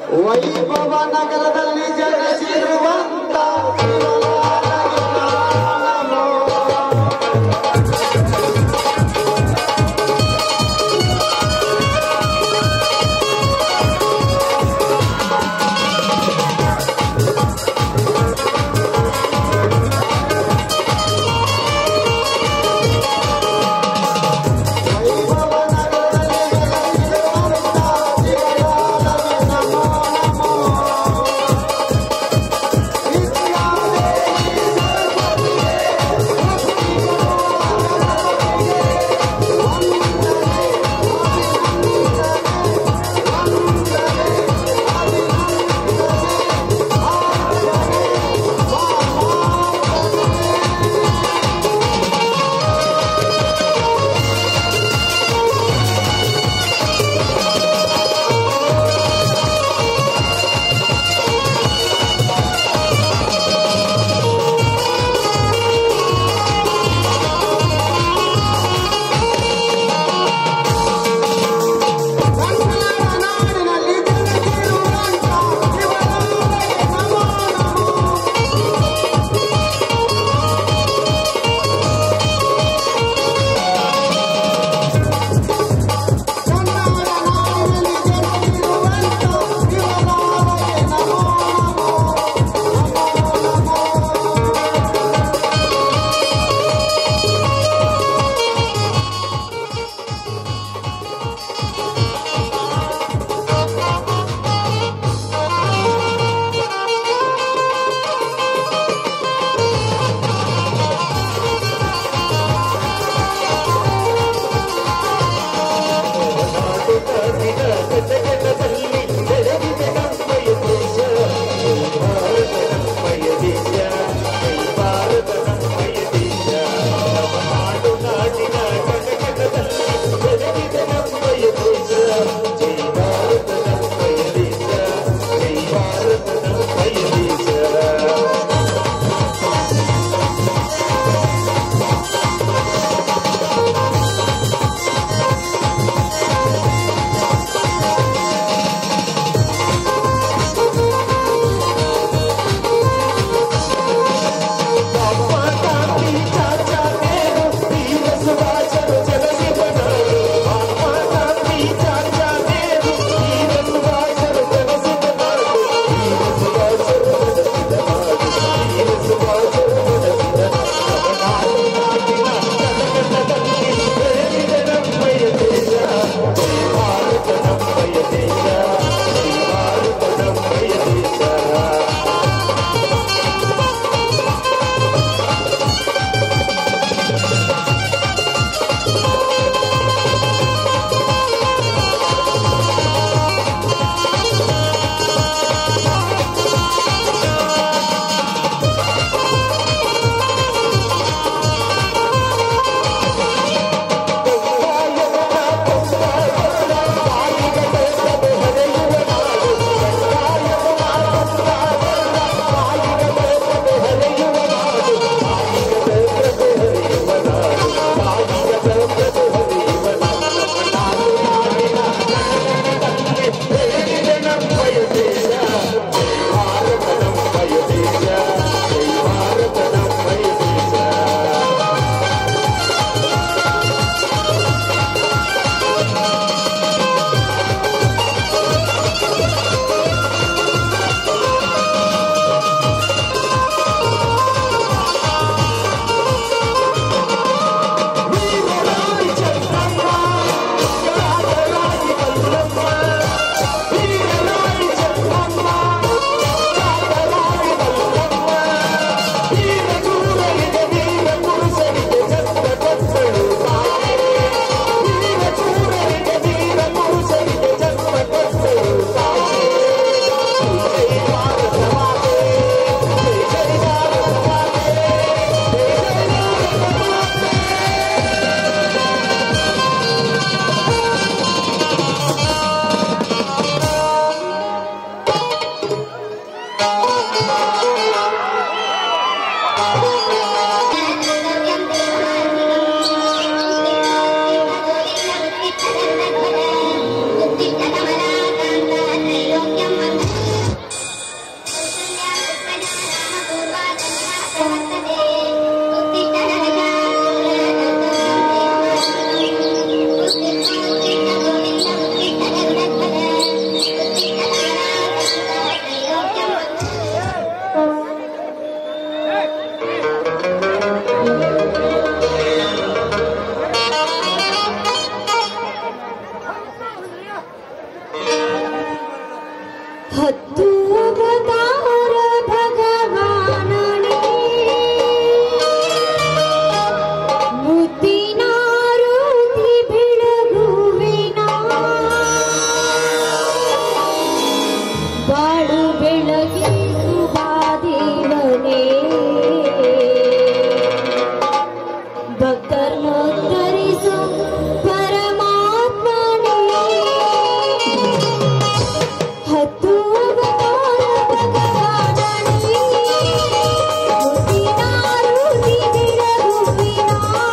ವೈಭವ ನಗರದಲ್ಲಿ ಜನಿಸಿರುವಂತ ಶಿವಲಾಲಗೆ ನಮೋ. ವೈಭವ ನಗರದಲ್ಲಿ ಜನಿಸಿರುವಂತ ಶಿವಲಾಲಗೆ ನಮೋ ನಮೋ. ವಿದ್ಯಾದೇವಿ ಹತ್ತು ಅವತಾರ ಭಗವಾನನೇ ಮುತ್ತಿನಾರುತಿ ಬೆಳಗುವಿನ ಬಾಳು ಬೆಳಗಿಸುವ ದೇವನೇ ಭಕ್ತರ್ನೋತ್ತರಿಸು ಪರಮಾತ್ಮನೇ ಹತ್ತು ಅವತಾರ ಭಗವಾನನೇ ಮುತ್ತಿನಾರುತಿ ಬೆಳಗುವಿನ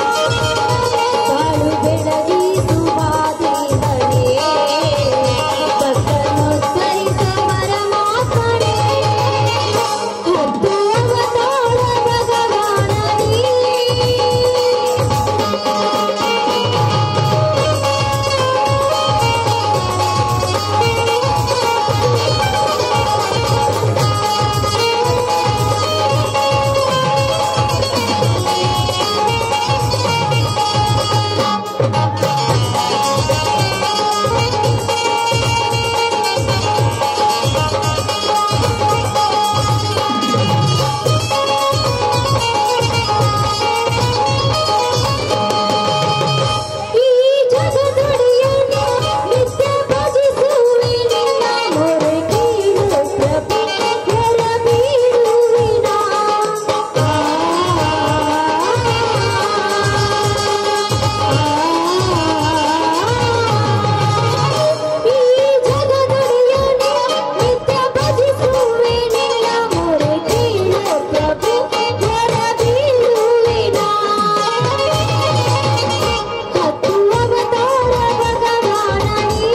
ಬಾಳು ಬೆಳಗಿಸುವ ದೇವನೇ ಭಕ್ತರ್ನೋತ್ತರಿಸ ಪರಮಾತ್ಮನೇ ಹತ್ತು ಅವತಾರ ಭಗವಾನನೇ ಈ ಜಗದೊಡೆಯನ ನಿತ್ಯ ಭಜಿಸುವೆ ನಿನ್ನ ಮೊರೆ ಕೇಳು ಪ್ರಭು ಹೊರ ಬೀಳುವಿನ ಈ ಜಗದೊಡೆಯನ ನಿತ್ಯ ಭಜಿಸುವೆ ನಿನ್ನ ಮೊರೆ ಕೇಳು ಪ್ರಭು ಹೊರ ಬೀಳುವಿನ ಹತ್ತು ಅವತಾರ ಭಗವಾನನೇ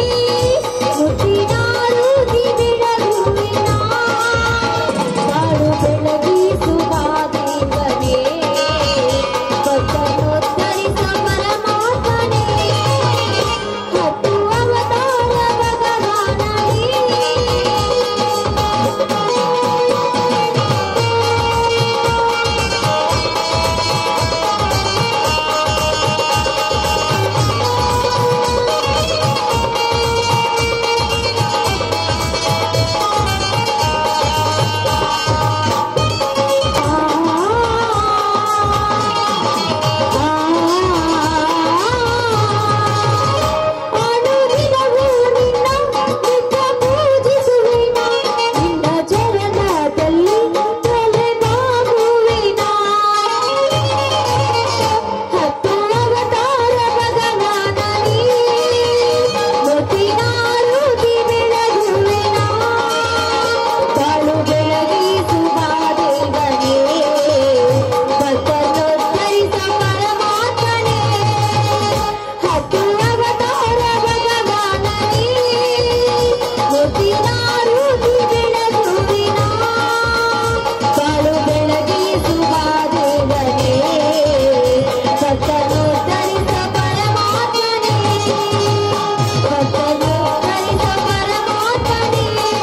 ಮುತ್ತಿನಾರುತಿ ಬೆಳಗುವಿನ ಬಾಳು ಬೆಳಗಿಸುವ ದೇವನೇ ಭಕ್ತನೋತ್ತರಿಸ ಪರಮಾತ್ಮನೇ ಹತ್ತು ಅವತಾರ ಭಗವಾನನೇ ಅನುದಿನವೂ ನಿನ್ನ ನಿತ್ಯ ಪೂಜಿಸುವಿನ ನಿನ್ನ ಚರಣದಲ್ಲಿ ತಲೆ ಬಾಗುವಿನ ಹತ್ತು ಅವತಾರ ಭಗವಾನನೇ ಮುತ್ತಿನಾರುತಿ ಬೆಳಗುವಿನ ಬಾಳು ಬೆಳಗಿಸುವ ದೇವನೇ ಭಕ್ತನೋತ್ತರಿಸ ಪರಮಾತ್ಮನೇ ಹತ್ತು ಅವತಾರ ಭಗವಾನನೇ ಮುತ್ತಿನಾರುತಿ ಬೆಳಗುವಿನ ಬಾಳು ಬೆಳಗಿಸುವ ದೇವನೇ ಭಕ್ತನೋತ್ತರಿಸ ಪರಮಾತ್ಮನೇ ಭಕ್ತನೋತ್ತರಿಸ ಪರಮಾತ್ಮನೇ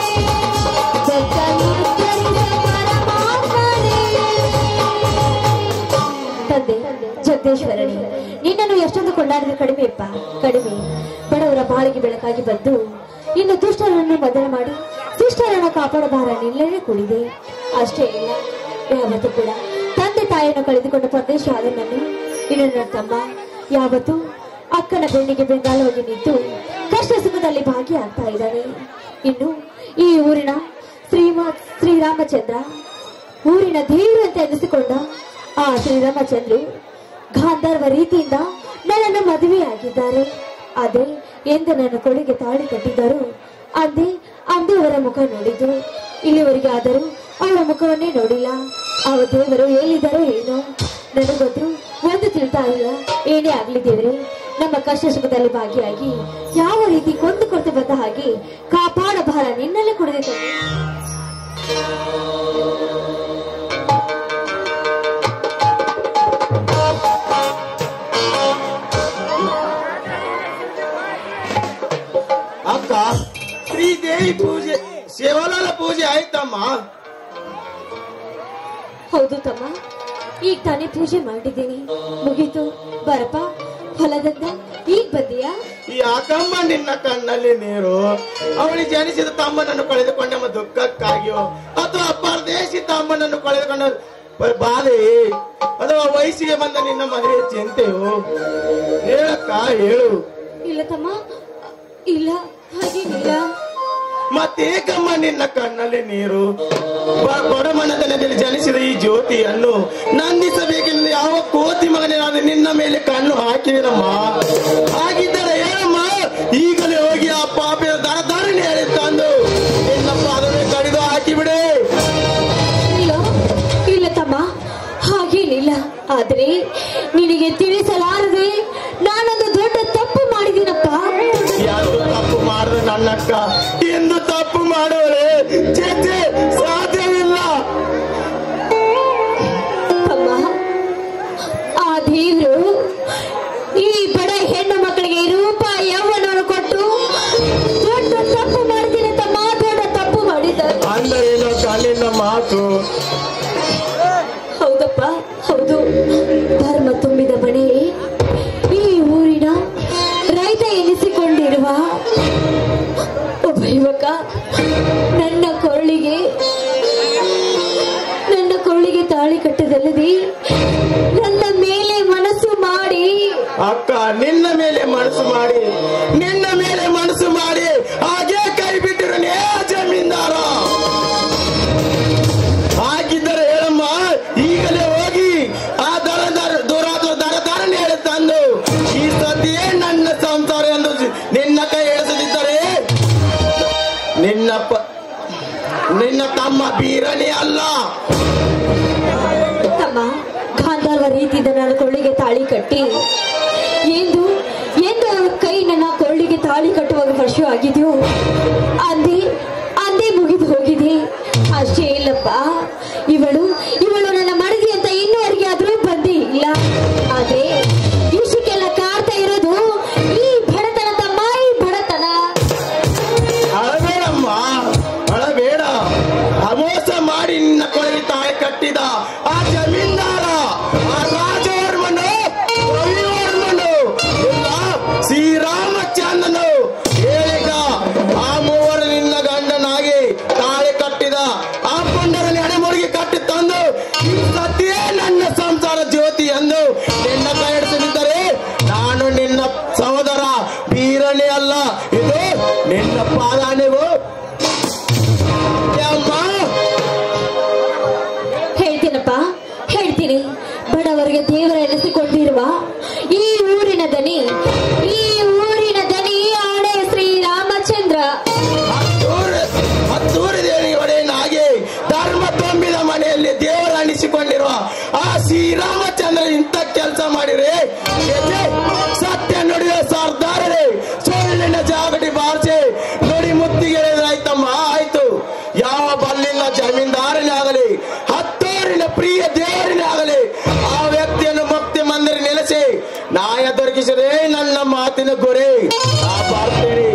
ತಂದೆ ಜಗದೀಶ್ವರನೇ ನಿನ್ನನ್ನು ಎಷ್ಟೊಂದು ಕೊಂಡಾಡಿದ್ರೆ ಕಡಿಮೆಯಪ್ಪ ಕಡಿಮೆ ಬಡವರ ಬಾಳಿಗೆ ಬೆಳಕಾಗಿ ಬಂದು ಇನ್ನು ದುಷ್ಟರನ್ನು ಬದಲು ಮಾಡಿ ಶಿಷ್ಟರನ್ನು ಕಾಪಾಡಬಾರ ನಿಲ್ಲೇ ಕೂಡಿದೆ ಅಷ್ಟೇ ಇಲ್ಲ ಯಾವತ್ತೂ ಕೂಡ ತಂದೆ ತಾಯಿಯನ್ನು ಕಳೆದುಕೊಂಡು ಪ್ರದೇಶ ಆದ ನಾನು ಇನ್ನು ನನ್ನ ತಮ್ಮ ಯಾವತ್ತೂ ಅಕ್ಕನ ಬೆಣ್ಣಿಗೆ ಬೆಂಗಾಲವಾಗಿ ನಿಂತು ಕಷ್ಟ ಸುಖದಲ್ಲಿ ಭಾಗಿಯಾಗ್ತಾ ಇದ್ದಾನೆ ಇನ್ನು ಈ ಊರಿನ ಶ್ರೀಮಾ ಶ್ರೀರಾಮಚಂದ್ರ ಊರಿನ ದೇವರು ಅಂತ ಎನಿಸಿಕೊಂಡ ಆ ಶ್ರೀರಾಮಚಂದ್ರು ಗಾಂಧರ್ವ ರೀತಿಯಿಂದ ನನ್ನನ್ನು ಮದುವೆಯಾಗಿದ್ದಾರೆ ಅದೇ ಎಂದು ನನ್ನ ಕೊಡುಗೆ ತಾಳಿ ಕಟ್ಟಿದ್ದರು ಅಂದೇ ಅಂದೇ ಅವರ ಮುಖ ನೋಡಿದ್ದು ಇಲ್ಲಿವರೆಗೆ ಆದರೂ ಅವರ ಮುಖವನ್ನೇ ನೋಡಿಲ್ಲ ಅವ ದೇವರು ಹೇಳಿದಾರೋ ಏನೋ ನನಗೊತ್ತು ಒಂದು ತಿಳಿತಾ ಇಲ್ಲ ಏನೇ ಆಗ್ಲಿ ದೇವ್ರೆ ನಮ್ಮ ಕಷ್ಟ ಸುಖದಲ್ಲಿ ಭಾಗಿಯಾಗಿ ಯಾವ ರೀತಿ ಕೊಂದು ಕೊಡ್ತು ಬಂದ ಹಾಗೆ ಕಾಪಾಡ ಭಾರ ನಿನ್ನಲ್ಲೇ ಕೊಡದೆ ತಂದೆ ಅಕ್ಕ ಶ್ರೀದೇವಿ ಪೂಜೆ ಶಿವಲಾಲ ಪೂಜೆ ಆಯ್ತಮ್ಮ ಹೌದು ತಮ್ಮ ಈಗ ತಾನೇ ಪೂಜೆ ಮಾಡಿದ್ದೀನಿ ಮುಗೀತು ಬರಪ್ಪ ಹೊಲದಿಂದ ಈಗ ಬಂದಿಯಾ ಯಾಕಮ್ಮ ನಿನ್ನ ಕಣ್ಣಲ್ಲಿ ನೀರು ಅವಳಿಗೆ ಜನಿಸಿದ ತಮ್ಮನನ್ನು ಕಳೆದುಕೊಂಡೆಂಬ ದುಃಖಕ್ಕಾಗಿಯೋ ಅಥವಾ ಪರದೇಶಿ ತಮ್ಮನನ್ನು ಕಳೆದುಕೊಂಡ ಬ- ಬಾಧೆ ಅಥವಾ ವಯಸ್ಸಿಗೆ ಬಂದ ನಿನ್ನ ಮನೆಯ ಚಿಂತೆಯೋ ಹೇಳಕ್ಕ ಹೇಳು ಇಲ್ಲ ತಮ್ಮ ಇಲ್ಲ ಹಾಗೇನಿಲ್ಲ ಮತ್ತೇಕಮ್ಮ ನಿನ್ನ ಕಣ್ಣಲ್ಲಿ ನೀರು ಬ- ಬಡಮನತನದಲ್ಲಿ ಜನಿಸಿದ ಈ ಜ್ಯೋತಿಯನ್ನು ನಂದಿಸಬೇಕೆಂದು ಯಾವ ಕೋತಿ ಮಗನೇ ನಾನು ನಿನ್ನ ಮೇಲೆ ಕಣ್ಣು ಹಾಕಿದೆನಮ್ಮ ಹಾಗಿದ್ದರೆ ಹೇಳಮ್ಮ ಈಗಲೇ ಹೋಗಿ ಆ ಪಾಪಿನ ದರ ದಾರಿನ ಹೇಳಿ ತಂದು ನಿನ್ನ ಪಾದವೇ ಕಡಿದು ಹಾಕಿಬಿಡೆ ಇಲ್ಲ ಇಲ್ಲ ತಮ್ಮ ಹಾಗೇನಿಲ್ಲ ಆದ್ರೆ ನಿನಗೆ ತಿಳಿಸಲಾರದೆ ನಾನೊಂದು ದೊಡ್ಡ ತಪ್ಪು ಮಾಡಿದ್ದೀನಪ್ಪ ಯಾರು ತಪ್ಪು ಮಾಡಿದ ನನ್ನಕ್ಕ ಎಂದು ತಪ್ಪು ಮಾಡೋಳೆ ಚೇಚೆ ಸಾಧ್ಯವಿಲ್ಲ ಅಮ್ಮ ಆ ದೇವ್ರು ಈ ಬಡ ಹೆಣ್ಣು ಮಕ್ಕಳಿಗೆ ರೂಪ ಯೌವನವನ್ನು ಕೊಟ್ಟು ದೊಡ್ಡ ತಪ್ಪು ಮಾಡ್ತೀನಿ ತಮ್ಮ ದೊಡ್ಡ ತಪ್ಪು ಮಾಡಿದ್ದಾರೆ ಅಂದರೇನು ಕಣ್ಣಿನ ಮಾತು ಹೌದಪ್ಪ ಹೌದು ಧರ್ಮ ತುಂಬಿದ ಮನೆ ಈ ಊರಿನ ರೈತ ಎನಿಸಿಕೊಂಡಿರುವ ಒಬ್ಬ ಯುವಕ ನನ್ನ ಕೊಳ್ಳಿಗೆ ನನ್ನ ಕೊಳ್ಳಿಗೆ ತಾಳಿ ಕಟ್ಟದಲ್ಲದೆ ನನ್ನ ಮೇಲೆ ಮನಸ್ಸು ಮಾಡಿ ಅಕ್ಕ ನಿನ್ನ ಮೇಲೆ ಮನಸ್ಸು ಮಾಡಿ ನಿನ್ನ ಮೇಲೆ ಮನಸ್ಸು ಮಾಡಿ ಹಾಗೆ ಕೈ ಬಿಟ್ಟಿರು ನೇ ಜಮೀನ್ದಾರ ಹಾಗಿದ್ದರೆ ಹೇಳಮ್ಮ ಈಗಲೇ ಹೋಗಿ ಆ ದರ ದರ ದೂರಾದ ದರ ದರನ ಹೇಳಿ ತಂದು ಈ ಸತಿಯೇ ನನ್ನ ಸಂಸಾರ ಎಂದು ನಿನ್ನ ಕೈ ಎಳೆಸದಿದ್ದರೆ ನಿನ್ನ ಪ- ನಿನ್ನ ತಮ್ಮ ಬೀರನೇ ಅಲ್ಲ ತಮ್ಮ ಗಾಂಧರ್ವ ರೀತಿಯಿಂದ ನನ್ನ ಕೊಳ್ಳಿಗೆ ತಾಳಿ ಕಟ್ಟಿ ಎಂದು ಎಂದು ಅವರ ಕೈ ನನ್ನ ಕೊಳ್ಳಿಗೆ ತಾಳಿ ಕಟ್ಟುವಾಗ ವರ್ಷ ಆಗಿದೆಯೋ ಅಂದೇ ಅಂದೇ ಮುಗಿದು ಹೋಗಿದೆ ಅಷ್ಟೇ ಇಲ್ಲಪ್ಪ ಇವಳು ಇವಳು ನನ್ನ ಮಡದಿ ಅಂತ ಇನ್ನೂವರೆಗೆ ಆದ್ರೂ ಬಂದೇ ಇಲ್ಲ ಆದ್ರೆ ಇಷ್ಟಕ್ಕೆಲ್ಲ ಕಾಡ್ತಾ ಇರೋದು ಈ ಬಡತನ ತಮ್ಮ ಈ ಬಡತನ ಅಳಬೇಡಮ್ಮ ಅಳಬೇಡ ಅಮೋಸ ಮಾಡಿ ನಿನ್ನ ಕೊಳಗೆ ತಾಯಿ ಕಟ್ಟಿದ ಆ ಜಮೀನ್ದಾರ ಆ ರಾಜವರ್ಮನು ರವಿವರ್ಮನು ಇಲ್ಲ ಶ್ರೀರಾಮಚಂದ್ರನು ಹೇಳಿದ ಆ ಮೂವರು ನಿನ್ನ ಗಂಡನಾಗಿ ತಾಳಿ ಕಟ್ಟಿದ ಆ ಪುಂಡರಲ್ಲಿ ಹಣೆಮುರುಗಿ ಕಟ್ಟಿ ತಂದು ಈ ಸತಿಯೇ ನನ್ನ ಸಂಸಾರ ಜ್ಯೋತಿ ಎಂದು ನಿನ್ನ ಕೈ ಹಿಡಿಸದಿದ್ದರೆ ನಾನು ನಿನ್ನ ಸಹೋದರ ಬೀರನೇ ಅಲ್ಲ ಇದು ನಿನ್ನ ಪಾದಾನೆವು ಅಮ್ಮ ಹೇಳ್ತೀನಪ್ಪ ಹೇಳ್ತೀನಿ ಬಡವರಿಗೆ ದೇವರ ಎನಿಸಿಕೊಂಡಿರುವ ಈ ಊರಿನ ದನಿ ಈ ಊರಿನ ದನಿ ಆಣೆ ಶ್ರೀರಾಮಚಂದ್ರ ಹತ್ತೂರು ಹತ್ತೂರು ದೇವಿ ಒಡೆಯನಾಗಿ ಧರ್ಮ ತುಂಬಿದ ಮನೆಯಲ್ಲಿ ದೇವರ ಅನಿಸಿಕೊಂಡಿರುವ ಆ ಶ್ರೀರಾಮಚಂದ್ರ ಇಂಥ ಕೆಲಸ ಮಾಡಿರಿ ಎದೆ ಸತ್ಯ ನುಡಿಯುವ ಸರ್ದಾರರೇ ಸುಳ್ಳಿನ ಜಾಗಟಿ ಬಾರಿಸಿ ನುಡಿ ಮುತ್ತಿಗೆ ಆಯ್ತಮ್ಮ ಆಯ್ತು ಯಾವ ಬಲ್ಲಿನ ಜಮೀನ್ದಾರನೇ ಆಗಲಿ ಹತ್ತೂರಿನ ಪ್ರಿಯ ದೇವರನೇ ಆಗಲಿ ಆ ವ್ಯಕ್ತಿಯನ್ನು ಮುಕ್ತಿ ಮಂದಿರ ನೆಲೆಸಿ ನ್ಯಾಯ ದೊರಕಿಸದೆ ನನ್ನ ಮಾತಿನ ಗುರಿ ಆ ಬಾರ್ತೀರಿ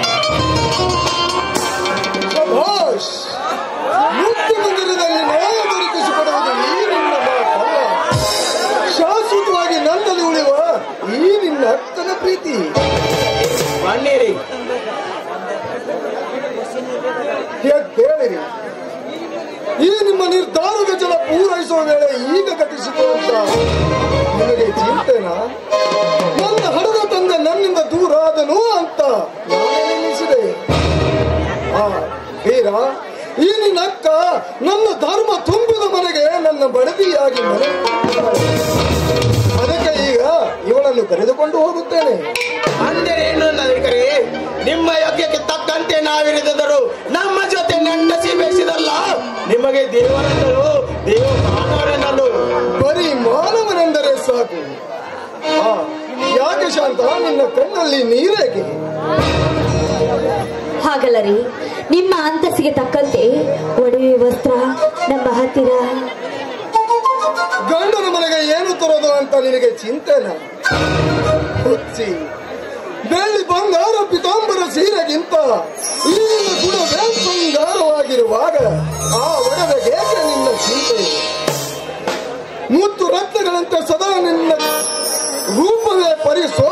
ಶಭಾಷ್ ಮುಕ್ತಿ ಮಂದಿರದಲ್ಲಿ ನ್ಯಾಯ ದೊರಕಿಸಿಕೊಡುವುದು ಈ ನಿನ್ನ ಮಾತಲ್ಲ ಶಾಶ್ವತವಾಗಿ ನನ್ನಲ್ಲಿ ಉಳಿಯುವ ಈ ನಿನ್ನ ಅಕ್ಕನ ಪ್ರೀತಿ ಬನ್ನಿರಿ ಹೇಳಿರಿ ಈ ನಿಮ್ಮ ನಿರ್ಧಾರದ ಜಲ ಪೂರೈಸುವ ವೇಳೆ ಈಗ ಗತಿಸಿಕೊಳ್ಳುತ್ತ ನಿಮಗೆ ಚಿಂತೆನಾ ನನ್ನ ಹಡದ ತಂದೆ ನನ್ನಿಂದ ದೂರ ಆದನು ಅಂತ ನಾನೇ ಎನಿಸಿದೆ ಆ ವೀರ ಈ ನಿನ್ನ ಅಕ್ಕ ನನ್ನ ಧರ್ಮ ತುಂಬಿದ ಮನೆಗೆ ನನ್ನ ಬಡದಿಯಾಗಿ ಮನೆ ಅದಕ್ಕೆ ಈಗ ಇವಳನ್ನು ಕರೆದುಕೊಂಡು ಹೋಗುತ್ತೇನೆ ಅಂದರೇನು ನಾವಿಕರೇ ನಿಮ್ಮ ಯೋಗ್ಯಕ್ಕೆ ತಕ್ಕಂತೆ ನಾವಿರಿದರು ನಮ್ಮ ಜೊತೆ ನೆಂಡಸಿ ಬೇಯಿಸಿದಲ್ಲ ನಿಮಗೆ ದೇವರೆಂದರು ದೇವ ಮಾನವರೆಂದರು ಬರೀ ಮಾನವನೆಂದರೆ ಸಾಕು ಆ, ಯಾಕೆ ಶಾಂತ ನಿನ್ನ ಕಣ್ಣಲ್ಲಿ ನೀರೇಕೆ ಹಾಗಲ್ಲ ರೀ ನಿಮ್ಮ ಅಂತಸ್ತಿಗೆ ತಕ್ಕಂತೆ ಒಡವೆ ವಸ್ತ್ರ ನಮ್ಮ ಹತ್ತಿರ ಗಂಡನ ಮನೆಗೆ ಏನು ತರೋದು ಅಂತ ನಿನಗೆ ಚಿಂತೆನ ಹುಚ್ಚಿ ಬೆಳ್ಳಿ ಬಂಗಾರ ಪಿತಾಂಬರ ಸೀರೆಗಿಂತ ಈ ನಿನ್ನ ಗುಣವೇ ಬಂಗಾರವಾಗಿರುವಾಗ ಆ ಒಡವೆಗೆ ಏಕೆ ನಿನ್ನ ಚಿಂತೆ ಮುತ್ತು ರತ್ನಗಳಂತೆ ಸದಾ ನಿನ್ನ ರೂಪವೇ ಪರಿಸೋ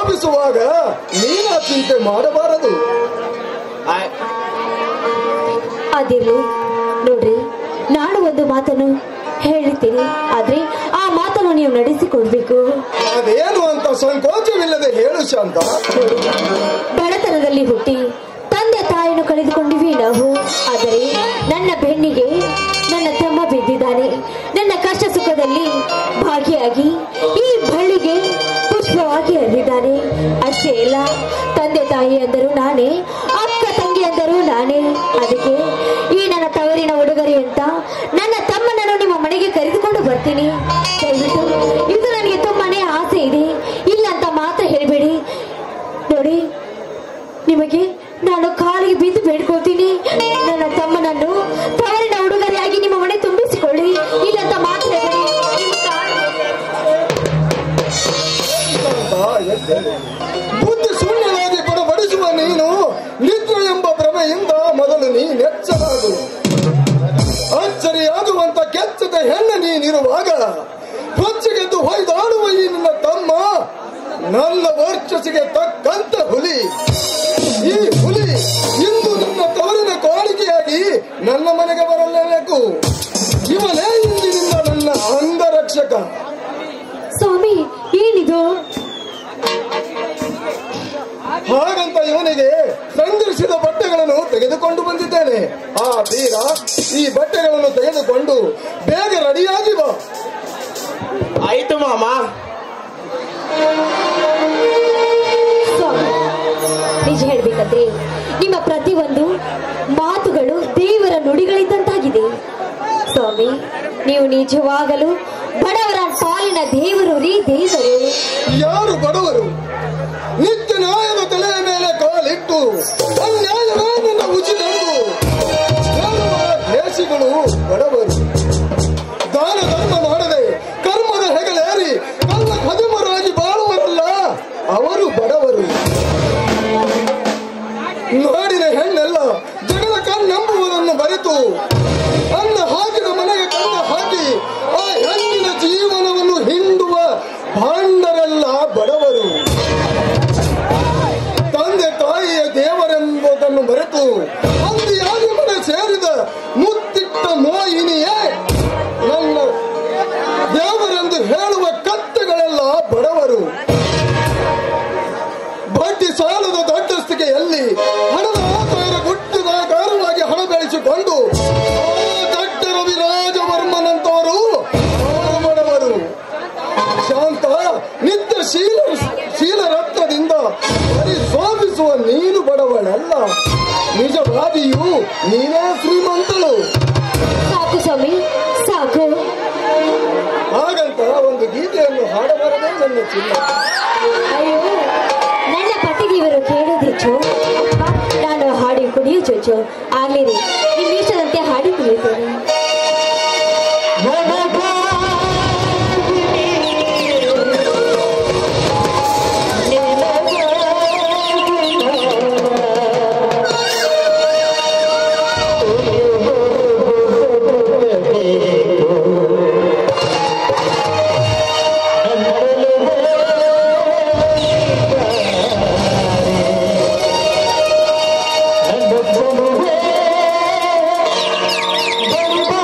ಮಾಡಬಾರದು ಆಯ್- ಅದಿರ್ಲಿ ನೋಡ್ರಿ ನಾನು ಒಂದು ಮಾತನ್ನು ಹೇಳಿರ್ತೀನಿ ಆದ್ರೆ ಆ ಮಾತನ್ನು ನೀವು ನಡೆಸಿಕೊಡ್ಬೇಕು ಅದೇನು ಅಂತ ಸಂಕೋಚವಿಲ್ಲದೆ ಹೇಳು ಶಾಂತ ನೋಡಿ, ಬಡತನದಲ್ಲಿ ಹುಟ್ಟಿ ತಂದೆ ತಾಯಿಯನ್ನು ಕಳೆದುಕೊಂಡಿವಿ ನಾವು ಆದರೆ ನನ್ನ ಬೆನ್ನಿಗೆ ನನ್ನ ತಮ್ಮ ಬಿದ್ದಿದ್ದಾನೆ ನನ್ನ ಕಷ್ಟ ಸುಖದಲ್ಲಿ ಭಾಗಿಯಾಗಿ ಈ ಬಳ್ಳಿಗೆ ಪುಷ್ಪವಾಗಿ ಹರಿದಿದ್ದಾನೆ ಅಷ್ಟೇ ಇಲ್ಲ ತಂದೆ ತಾಯಿ ಅಂದರು ನಾನೇ ಅಕ್ಕ ತಂಗಿ ಅಂದರು ನಾನೇ ಅದಕ್ಕೆ ಈ ನನ್ನ ತವರಿನ ಉಡುಗೊರೆ ಅಂತ ನನ್ನ ತಮ್ಮನನ್ನು ನಿಮ್ಮ ಮನೆಗೆ ಕರೆದುಕೊಂಡು ಬರ್ತೀನಿ ದಯವಿಟ್ಟು ಇದು ನನಗೆ ತುಂಬಾನೇ ಆಸೆ ಇದೆ ಇಲ್ಲ ಅಂತ ಮಾತ್ರ ಹೇಳಬೇಡಿ ನೋಡಿ ನಿಮಗೆ ನಾನು ಕಾಲಿಗೆ ಬಿದ್ದು ಬೇಡ್ಕೊಳ್ತೀನಿ ನನ್ನ ತಮ್ಮನನ್ನು ತವರಿನ ಉಡುಗೊರೆಯಾಗಿ ನಿಮ್ಮ ಮನೆ ತುಂಬಿಸಿಕೊಳ್ಳಿ ಇಲ್ಲಂತ ಮಾತ್ರ ಹೇಳಿ ನಿಮ್ಮ ಕಾಲು- ಶಾಂತ, ಎದ್ದೇಳು. ಬುದ್ಧಿ ಶೂನ್ಯವಾಗಿ ಬಡಬಡಿಸುವ ನೀನು ನಿದ್ರೆ ಎಂಬ ಭ್ರಮೆಯಿಂದ ಮೊದಲು ನೀ ನೆಚ್ಚರಾಗು ಅಚ್ಚರಿಯಾಗುವಂತ ಕೆಚ್ಚದ ಹೆಣ್ಣು ನೀನಿರುವಾಗ ಹೊಚ್ಚಿಗೆದ್ದು ಹೊಯ್ದಾಡುವ ಈ ನಿನ್ನ ತಮ್ಮ ನನ್ನ ವರ್ಚಸ್ಸಿಗೆ ತಕ್ಕಂತ ಹುಲಿ ಈ ಹುಲಿ ಇಂದು ನನ್ನ ತವರಿನ ಕಾಣಿಕೆಯಾಗಿ ನನ್ನ ಮನೆಗೆ ಬರಲೇಬೇಕು ಇವನೇ ಇಂದಿನಿಂದ ನನ್ನ ಅಂಗರಕ್ಷಕ ಸ್ವಾಮಿ ಏನಿದು ಹಾಗಂತ ಇವನಿಗೆ ಸಂಘರ್ಷಿದ ಬಟ್ಟೆಗಳನ್ನು ತೆಗೆದುಕೊಂಡು ಬಂದಿದ್ದೇನೆ ಆ ಬೀರ ಈ ಬಟ್ಟೆಗಳನ್ನು ತೆಗೆದುಕೊಂಡು ಬೇಗ ರೆಡಿಯಾಗಿ ಬಾ ಆಯ್ತು ಮಾಮ ಸ್ವಾಮಿ ನಿಜ ಹೇಳ್ಬೇಕಂದ್ರೆ ನಿಮ್ಮ ಪ್ರತಿಯೊಂದು ಮಾತುಗಳು ದೇವರ ನುಡಿಗಳಿದ್ದಂತಾಗಿದೆ ಸ್ವಾಮಿ ನೀವು ನಿಜವಾಗಲೂ ಬಡವರ ಪಾಲಿನ ದೇವರು ರೀ ದೇವರು ಯಾರು ಬಡವರು ನಿತ್ಯ ನ್ಯಾಯದ ತಲೆಯ ಮೇಲೆ ಕಾಲಿಟ್ಟು ಅನ್ಯಾಯವೇ ನನ್ನ ಉಚಿತೆಂದು ಹೇಳುವ ದೇಶಿಗಳು ಬಡವರು ದಾನ ಧರ್ಮ ಮಾಡದೆ ಕರ್ಮದ ಹೆಗಲೇರಿ ಕಲ್ಲ ಹದಿಮರಾಗಿ ಬಾಳುವರಲ್ಲ ಅವರು ಬಡವರು ನಾಡಿನ ಹೆಣ್ಣೆಲ್ಲ ಜಗಳ ಕಣ್ಣೆಂಬುವುದನ್ನು ಬರೆತು ಅನ್ನ ಹಾಕಿದ ಮನೆಗೆ ಕನ್ನ ಹಾಕಿ ಆ ಹೆಣ್ಣಿನ ಜೀವನವನ್ನು ಹಿಂಡುವ ಭಾಂಡರೆಲ್ಲ ಬಡವರು ತಂದೆ ತಾಯಿಯ ದೇವರೆಂಬುದನ್ನು ಮರೆತು ಅಂದಿಯಾಗಿ ಮನೆ ಸೇರಿದ ಮುತ್ತಿಟ್ಟ ಮೋಹಿನಿಯೇ ನನ್ನ ದೇವರೆಂದು ಹೇಳುವ ಕತ್ತೆಗಳೆಲ್ಲ ಬಡವರು ಬಡ್ಡಿ ಸಾಲದ ದೊಡ್ಡಸ್ತಿಗೆಯಲ್ಲಿ ಹಣದ ಆಕಾರ ಗುಟ್ಟಿದಾಕಾರವಾಗಿ ಹಣ ಬೆಳೆಸಿಕೊಂಡು ಆ ದಡ್ಡ ರವಿ ರಾಜವರ್ಮನಂತವರು ಅವರು ಬಡವರು ಶಾಂತ ನಿತ್ಯ ಶೀಲ ಶೀಲರತ್ನದಿಂದ ಪರಿಶೋಭಿಸುವ ನೀನು ಬಡವಳಲ್ಲ ನಿಜವಾದಿಯು ನೀನೇ ಶ್ರೀಮಂತಳು ಸಾಕು ಸ್ವಾಮಿ ಸಾಕು ಹಾಗಂತ ಒಂದು ಗೀತೆಯನ್ನು ಹಾಡಬಾರದೇ ನನ್ನ ಚಿನ್ನ ಅಯ್ಯೋ ನನ್ನ ಪತಿದೇವರು ಕೇಳೋದು ಹೆಚ್ಚು ಅಪ್ಪ, ನಾನು ಹಾಡಿ ಕುಡಿಯೋ ಚೊಚ್ಚು ಆಗ್ಲಿ ರೀ ನಿಮ್ಮ ಇಷ್ಟದಂತೆ ಹಾಡಿ ಕುಡಿಯುತ್ತೇನೆ ಿ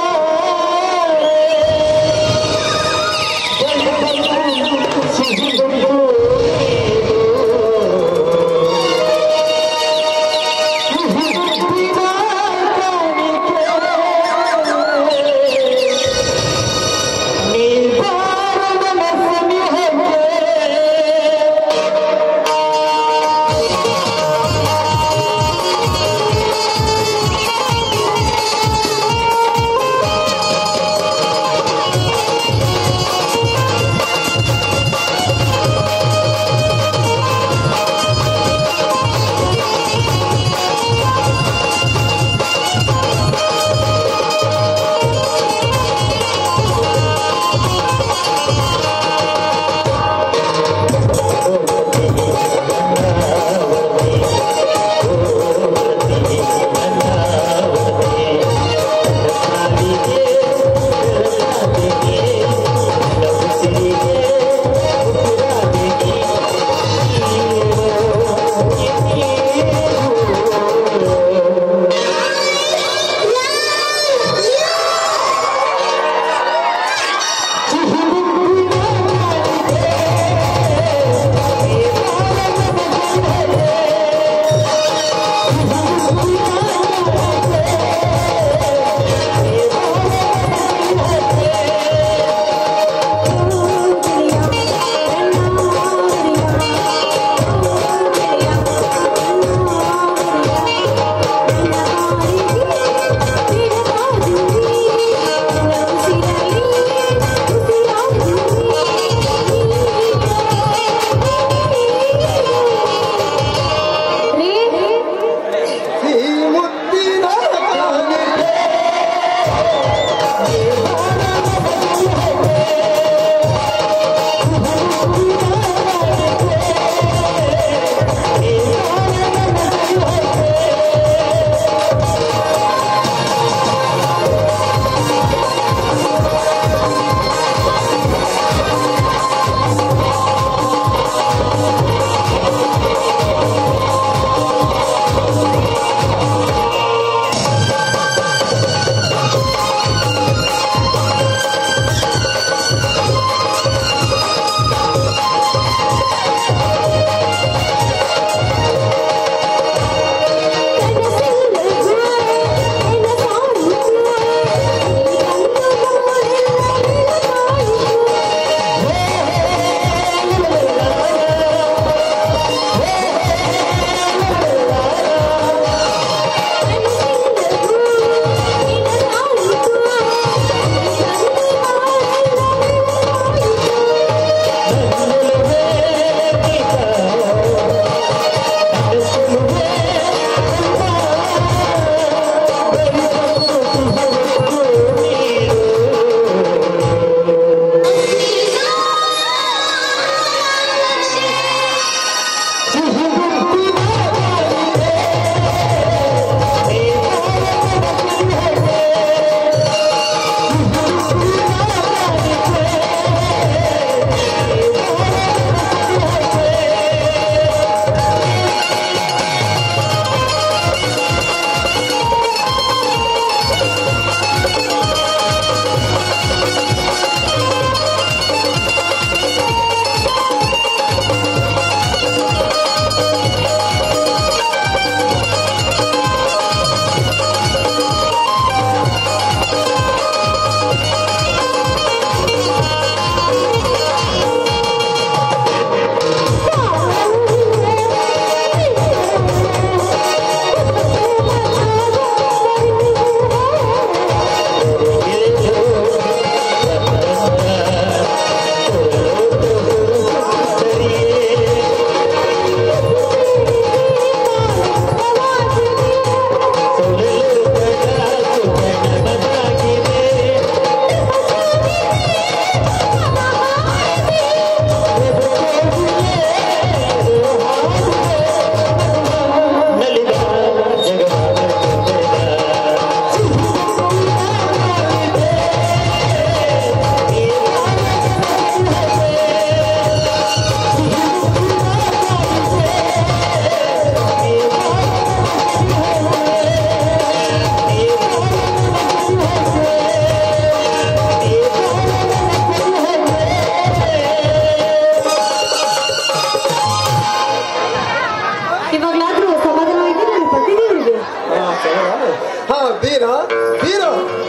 ವೀರ ವೀರ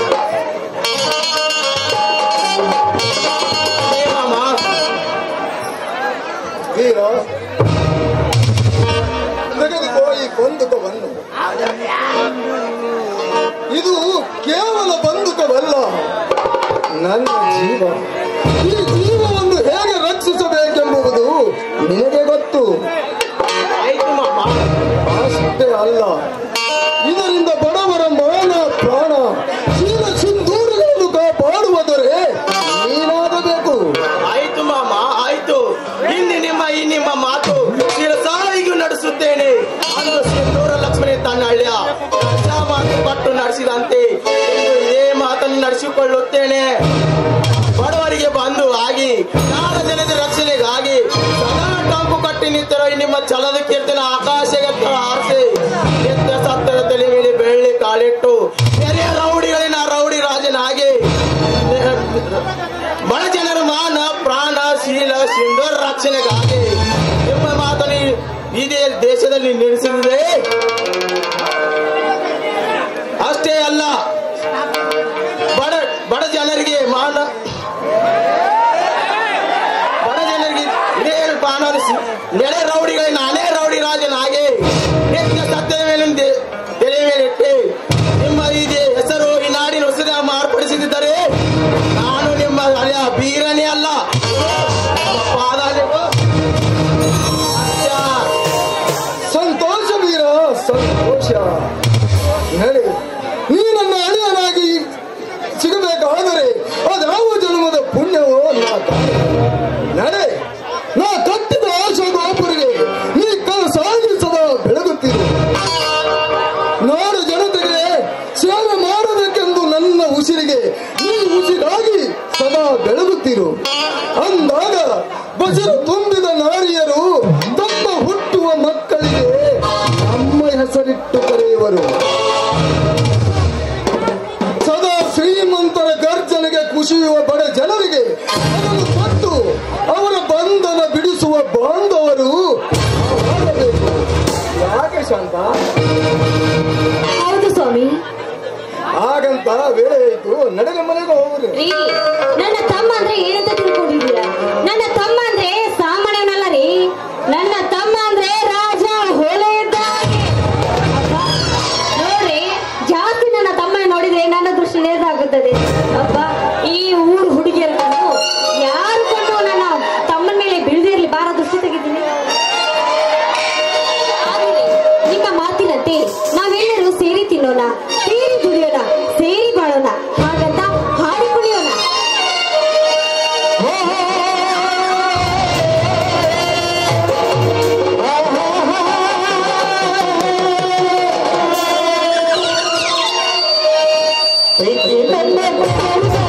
ಏ ಮಾಮ ವೀರ ತೆಗೆದುಕೋ ಈ ಬಂದುಕವನ್ನು ಇದು ಕೇವಲ ಬಂದುಕವಲ್ಲ ನನ್ನ ಜೀವ ಈ ಜೀವವನ್ನು ಹೇಗೆ ರಕ್ಷಿಸಬೇಕೆಂಬುದು ನಿನಗೆ ಗೊತ್ತು ಆಯ್ತು ಮಾಮ ಅಷ್ಟೇ ಅಲ್ಲ ಇದರಿಂದ ಬಡವರ ಮಾನ ಪ್ರಾಣ ಶೀಲ ಸಿಂಧೂರಗಳನ್ನು ಕಾಪಾಡುವುದರೆ ನೀನಾಗಬೇಕು ಆಯ್ತು ಮಾಮ ಆಯ್ತು ಹಿಂದೆ ನಿಮ್ಮ ಈ ನಿಮ್ಮ ಮಾತು ಶಿರಸಾಯಿಗೂ ನಡೆಸುತ್ತೇನೆ ಅಂದು ಸಿಂಧೂರ ಲಕ್ಷ್ಮಣಿ ತನ್ನ ಹಳ್ಳಿಯ ಪ್ರಜಾ ಮಾತು ಪಟ್ಟು ನಡೆಸಿದಂತೆ ಇಂದು ಇದೇ ಮಾತನ್ನು ನಡೆಸಿಕೊಳ್ಳುತ್ತೇನೆ ಬಡವರಿಗೆ ಬಂದು ಆಗಿ ನಾಡ ಜನತೆ ರಕ್ಷಣೆಗಾಗಿ ಸದಾ ಟಂಕು ಕಟ್ಟಿ ನಿಂತಿರೋ ಈ ನಿಮ್ಮ ಛಲದ ಕೀರ್ತಿನ ಆಕಾಶಕ್ಕೆ ಹಾರಿಸಿ ಎತ್ತ ಸತ್ತರ ತಲೆ ಮೇಲೆ ಬೆಳ್ಳಿ ಕಾಲಿಟ್ಟು ನೆರೆಯ ರೌಡಿಗಳಿನ ರೌಡಿ ರಾಜನಾಗಿ ಬಡ ಜನರ ಮಾನ ಪ್ರಾಣ ಶೀಲ ಸಿಂಧೂರ ರಕ್ಷಣೆಗಾಗಿ ನಿಮ್ಮ ಮಾತನ್ನು ಇದೇ ದೇಶದಲ್ಲಿ ನಿಲ್ಲಿಸಿದೆ ಅಷ್ಟೇ ಅಲ್ಲ ಬಡ ಬಡ ಜನರಿಗೆ ಮಾನ ಬಡ ಜನರಿಗೆ ಇದೇ ಮಾನ ನೆರೆ ರೌಡಿಗಳಿಗೆ ನಾನೇ ರೌಡಿ ರಾಜನಾಗಿ ನಿತ್ಯ ಸತ್ಯದ ಮೇಲೆ ತೆರೆ ಮೇಲೆ ಇಟ್ಟು ನಿಮ್ಮ ಇದೆ ಹೆಸರು ಈ ನಾಡಿನ ಹೊಸದ ಮಾರ್ಪಡಿಸಿದ್ದಾರೆ ನಾನು ನಿಮ್ಮ ಹಳೆಯ ಬೀರನೇ ಅಲ್ಲ ಪಾದಾಲಿಗೂ ಅಚ್ಚ. ಸಂತೋಷ ವೀರ ಸಂತೋಷ ನಡೆ ನೀ ನನ್ನ ಅಳಿಯನಾಗಿ ಸಿಗಬೇಕಾದರೆ ಅದ್ಯಾವ ಜನ್ಮದ ಪುಣ್ಯವೋ ನಾ ಕಾಣೆ. ನಡೆ ನಾ ಕಟ್ಟಿದ ಆಶಾ ಗೋಪುರಿಗೆ ನೀ ಕಲ್ ಸಾಗಿ ಸದಾ ಬೆಳಗುತ್ತೀರಿ ನಾಡು ಜನತೆಗೆ ಸೇವೆ ಮಾಡಬೇಕೆಂದು ನನ್ನ ಉಸಿರಿಗೆ ನೀ ಉಸಿರಾಗಿ ಸದಾ ಬೆಳಗುತ್ತೀರು ಅಂದಾಗ ಬಸರು ತುಂಬಿದ ನಾರಿಯರು ತಮ್ಮ ಹುಟ್ಟುವ ಮಕ್ಕಳಿಗೆ ನಮ್ಮ ಹೆಸರಿಟ್ಟು ಕರೆಯುವರು ಸದಾ ಶ್ರೀಮಂತರ ಗರ್ಜನೆಗೆ ಕುಸಿಯುವ ಬಡ ಜನರಿಗೆ ಅದನ್ನು ಕೊಟ್ಟು ಅವರ ಬಂಧನ ಬಿಡಿಸುವ ಬಾಂಧವರು ನಾವಾಗಬೇಕು. ಯಾಕೆ ಶಾಂತ ಹೌದು ಸ್ವಾಮಿ ಹಾಗಂತ ವೇಳೆ ಆಯ್ತು ನಡೆದ ಮನೆಗೆ ಹೋಗುದು ರೀ ನನ್ನ ತಮ್ಮ ಅಂದ್ರೆ ಏನಂತ ತಿಳ್ಕೊಂಡಿದ್ದೀರಾ ನನ್ನ ತಮ್ಮ ಅಂದ್ರೆ ಸಾಮಾನ್ಯವನಲ್ಲ ರೀ ನನ್ನ ತಮ್ಮ ಅಂದ್ರೆ ರಾಜ ಹೊಲೆ ಇದ್ದಾಗೆ ಅಬ್ಬಾ, ನೋಡ್ರಿ ಜಾಸ್ತಿ ನನ್ನ ತಮ್ಮ ನೋಡಿದ್ರೆ ನನ್ನ ದೃಷ್ಟಿ ನೇರದಾಗುತ್ತದೆ ಅಬ್ಬ ಈ ಊರು ಹುಡುಗಿಯರನ್ನು ಯಾರು ಕೊಂಡು ನನ್ನ ತಮ್ಮನ ಮೇಲೆ ಬೀಳದಿರ್ಲಿ ಬಾರ ದೃಷ್ಟಿ ತೆಗಿದ್ದೀನಿ ಆದರೆ ನಿಮ್ಮ ಮಾತಿನಂತೆ ನಾವೆಲ್ಲರೂ ಸೇರಿ ತಿನ್ನೋಣ ಸೇರಿ ದುಡಿಯೋಣ ಸೇರಿ ಬಾಳೋಣ ಹಾಗಂತ ಹಾಡಿ ಕುಣಿಯೋಣ ಪ್ರೀತಿ ನನ್ನ